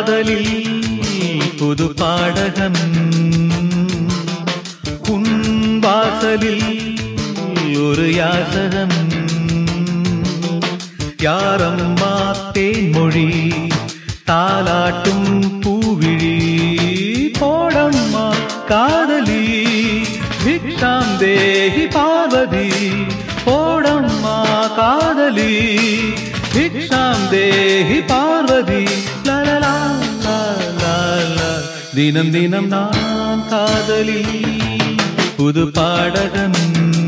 காதலில் புது பாடகன் உன் வாசலில் ஒரு யாசகன் யாரம்மா தேன்மொழி தாலாட்டும் பூவிழி போடம்மா காதலி பிக்ஷாம் தேஹி பார்வதி போடம்மா காதலி பிக்ஷாம் தேஹி பார்வதி லலலா லலலா. தினம் தினம் நான் காதலி புது பாடகன்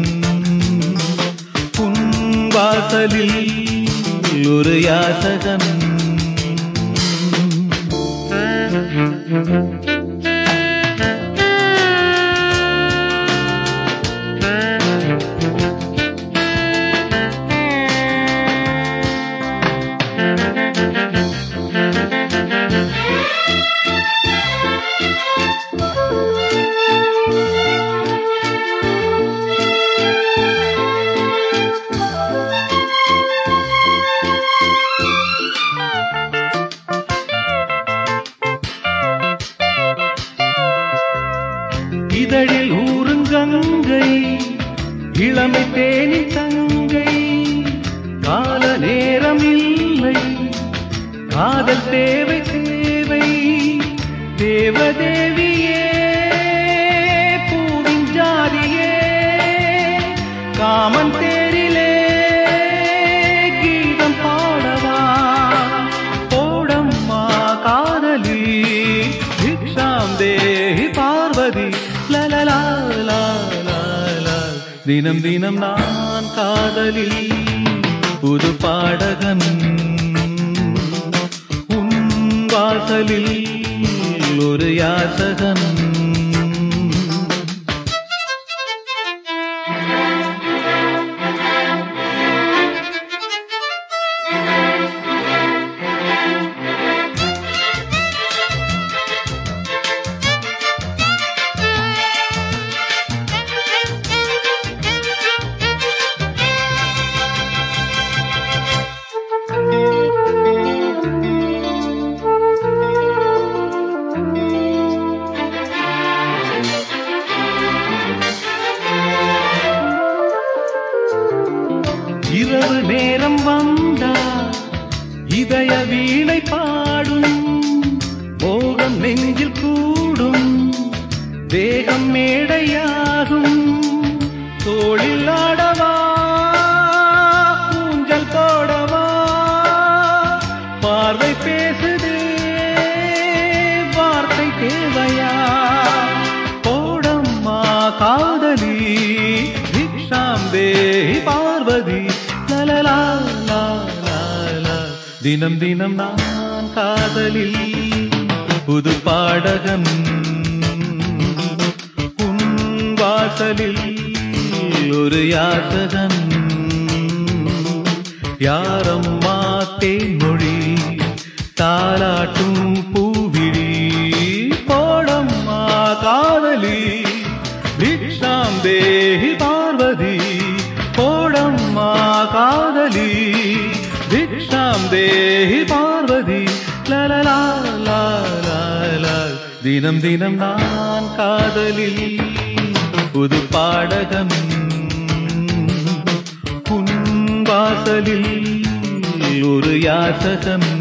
உன் வாசலில் ஒரு யாசகன் இதழில் ஊருங்கங்கை இளமை தேனி தங்கை கால நேரம் இல்லை காதல் தேவை தேவை தேவதேவியே பூவின் ஜாதியே காமன் தேரிலே கீதம் பாடவா போடம்மா காதலி பிக்ஷாம் தேஹி பார்வதி லலலா லா லா லா. தினம் தினம் நான் காதலில் புது பாடகன் உன் வாசலில் ஒரு யாசகன் இரவு நேரம் வந்தா இதய வீணை பாடும் மோகம் நெஞ்சில் கூடும் வேகம் மேடையாகும் தோளில் ஆடவா ஊஞ்சல் போடவா பார்வை பேசுதே வார்த்தை தேவையா போடம்மா காதலி பிக்ஷாம் தேஹி பார்வதி லலலா லா லா லா. தினம் தினம் நான் காதலில் புது பாடகன் உன் வாசலில் ஒரு யாசகன் யாரம்மா தேன்மொழி தாலாட்டும் பூவிழி போடம்மா காதலி பிக்ஷாம் தேஹி பார்வதி போடம்மா காதலி பிக்ஷாம் தேஹி பார்வதி லலலா லா லா லா. தினம் தினம் நான் காதலில் புது பாடகன் உன் வாசலில் ஒரு யாசகன்